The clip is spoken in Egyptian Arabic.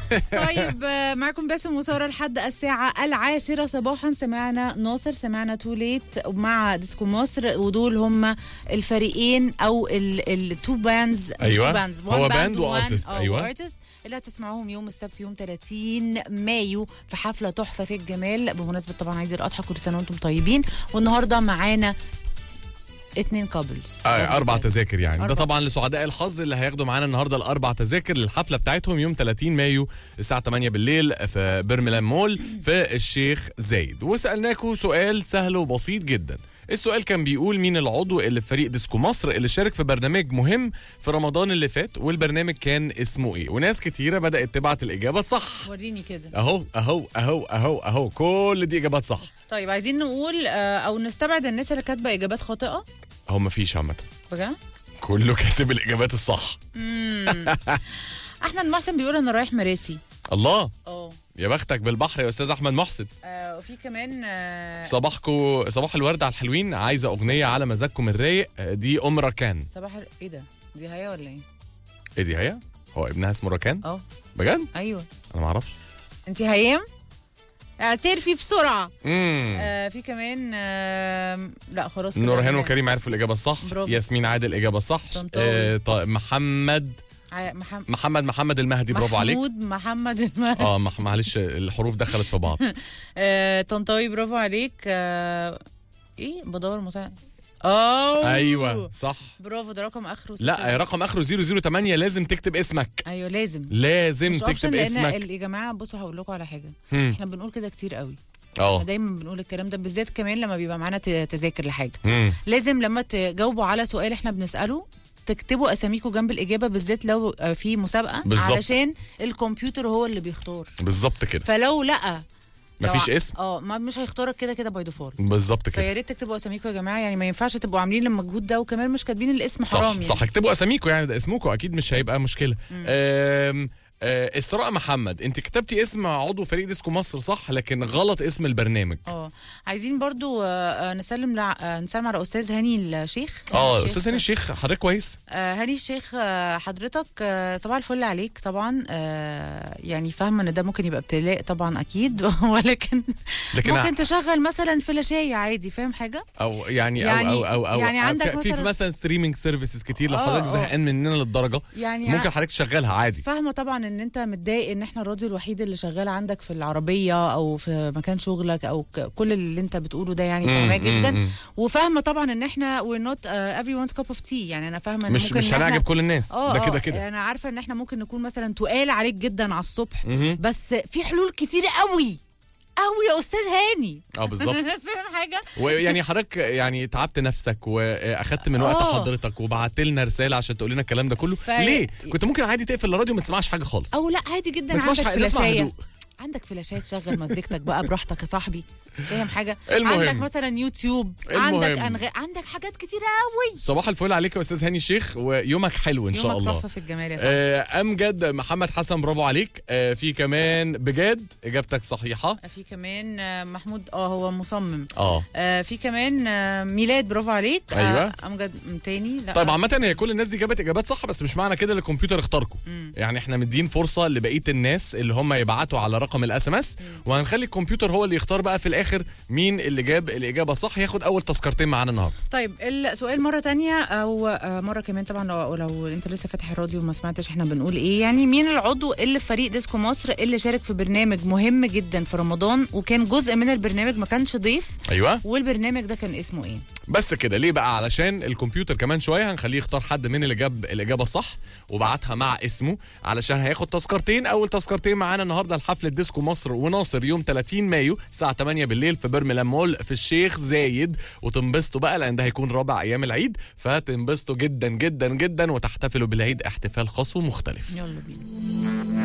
طيب آه، معكم باسم وساره لحد الساعه العاشره صباحا سمعنا ناصر سمعنا توليت مع ديسكو مصر ودول هم الفريقين او التو باندز أيوة. باندز هو باند وارتست، أيوة. ارتست اللي هتسمعوهم يوم السبت يوم 30 مايو في حفله تحفه في الجمال بمناسبه طبعا عيد الاضحى كل سنه وانتم طيبين والنهارده معانا اتنين كابلز آه، اربع تذاكر يعني أربع. ده طبعا لسعداء الحظ اللي هياخدوا معانا النهارده الاربع تذاكر للحفله بتاعتهم يوم 30 مايو الساعه 8 بالليل في برميلان مول في الشيخ زايد وسالناكم سؤال سهل وبسيط جدا السؤال كان بيقول مين العضو اللي في فريق ديسكو مصر اللي شارك في برنامج مهم في رمضان اللي فات والبرنامج كان اسمه ايه وناس كتيره بدات تبعت الاجابه صح وريني كده اهو اهو اهو اهو اهو كل دي اجابات صح طيب عايزين نقول آه، او نستبعد الناس اللي كاتبه اجابات خاطئه هو مفيش عامه بجد كله كاتب الاجابات الصح احمد محسن بيقول انا رايح مراسي الله اه يا بختك بالبحر يا استاذ احمد محسن آه، وفي كمان آه، صباحكو صباح الورد على الحلوين عايزه اغنيه على مزاجكم الرايق دي ام ركان صباح ال- ايه ده دي هيا ولا ايه ايه دي هي هو ابنها اسمه ركان اه بجد ايوه انا ما اعرفش انت هيام اعترفي بسرعه امم آه في كمان آه لا خلاص كده نورهان عرفنا. وكريم عرفوا الاجابه الصح برافو. ياسمين عادل الاجابه الصح طنطاوي. آه طيب محمد ع- محمد محمد محمد المهدي برافو عليك محمود محمد المهدي اه مح- معلش الحروف دخلت في بعض آه طنطاوي برافو عليك آه ايه بدور مساعد اه ايوه صح برافو ده رقم اخره ستة. لا رقم اخره 008 لازم تكتب اسمك ايوه لازم لازم مش اوبشن تكتب لان اسمك ال- يا جماعه بصوا هقول لكم على حاجه هم. احنا بنقول كده كتير قوي اه احنا دايما بنقول الكلام ده بالذات كمان لما بيبقى معانا ت- تذاكر لحاجه مم. لازم لما تجاوبوا على سؤال احنا بنساله تكتبوا اساميكم جنب الاجابه بالذات لو آه، في مسابقه بالظبط. علشان الكمبيوتر هو اللي بيختار بالظبط كده فلو لقى لو مفيش ع- اسم اه ما مش هيختارك كده كده باي ديفولت بالظبط كده فيا ريت تكتبوا اساميكم يا جماعه يعني ما ينفعش تبقوا عاملين المجهود ده وكمان مش كاتبين الاسم صح حرام يعني صح اكتبوا اساميكم يعني ده اسمكم اكيد مش هيبقى مشكله آم، آه، اسراء محمد انت كتبتي اسم عضو فريق ديسكو مصر صح لكن غلط اسم البرنامج اه عايزين برضو آه، آه، نسلم لع... آه، نسلم على استاذ هاني الشيخ اه الشيخ. استاذ هاني الشيخ حضرتك كويس آه، هاني الشيخ آه، حضرتك آه، صباح الفل عليك طبعا آه، يعني فاهمه ان ده ممكن يبقى ابتلاء طبعا اكيد ولكن لكن ممكن تشغل مثلا فلاشايه عادي فاهم حاجه او يعني, يعني- او او او, أو يعني عندك في, في مثلاً- مثلا ستريمينج سيرفيسز كتير لو آه، حضرتك آه. زهقان مننا للدرجه يعني ممكن حضرتك تشغلها عادي فاهمه طبعا ان انت متضايق ان احنا الراديو الوحيد اللي شغال عندك في العربيه او في مكان شغلك او ك- كل اللي انت بتقوله ده يعني فاهماه مم، مم، جدا مم. وفاهمه طبعا ان احنا we're not uh, everyone's cup of tea يعني انا فاهمه ان مش ممكن مش إن إحنا- هنعجب كل الناس اه ده آه، كده كده انا عارفه ان احنا ممكن نكون مثلا تقال عليك جدا على الصبح مهم. بس في حلول كتير قوي قوي يا استاذ هاني اه بالظبط فاهم حاجه ويعني حضرتك يعني تعبت نفسك واخدت من وقت آه. حضرتك وبعت لنا رساله عشان تقول لنا الكلام ده كله ف- ليه كنت ممكن عادي تقفل الراديو وما تسمعش حاجه خالص او لا عادي جدا ما تسمعش عندك حاجة، تسمع فلاشايه هدوء. عندك فلاشات شغل مزيكتك بقى براحتك يا صاحبي فاهم حاجه المهم. عندك مثلا يوتيوب المهم. عندك انغام عندك حاجات كتير قوي صباح الفل عليك يا استاذ هاني الشيخ ويومك حلو ان شاء يومك الله تحفه في الجمال يا صاحبي آه، امجد محمد حسن برافو عليك آه، في كمان بجد اجابتك صحيحه في كمان آه، محمود اه هو مصمم اه آه في كمان آه ميلاد برافو عليك أيوة. آه امجد م- تاني لا طيب عامة هي كل الناس دي جابت اجابات صح بس مش معنى كده ان الكمبيوتر اختاركم يعني احنا مدين فرصة لبقية الناس اللي هم يبعتوا على رقم الاس ام اس وهنخلي الكمبيوتر هو اللي يختار بقى في الاخر مين اللي جاب الاجابة صح ياخد اول تذكرتين معانا النهارده طيب السؤال مره تانية او آه، مره كمان طبعا لو, لو انت لسه فاتح الراديو وما سمعتش احنا بنقول ايه يعني مين العضو اللي في فريق ديسكو مصر اللي شارك في برنامج مهم جدا في رمضان وكان جزء من البرنامج ما كانش ضيف ايوه والبرنامج ده كان اسمه ايه بس كده ليه بقى علشان الكمبيوتر كمان شويه هنخليه يختار حد من اللي جاب الاجابه الصح وبعتها مع اسمه علشان هياخد تذكرتين اول تذكرتين معانا النهارده لحفله ديسكو مصر وناصر يوم 30 مايو الساعه 8 بالليل في برميلان مول في الشيخ زايد وتنبسطوا بقى لان ده هيكون رابع ايام العيد فتنبسطوا جدا جدا جدا وتحتفلوا بالعيد احتفال خاص ومختلف يلا بينا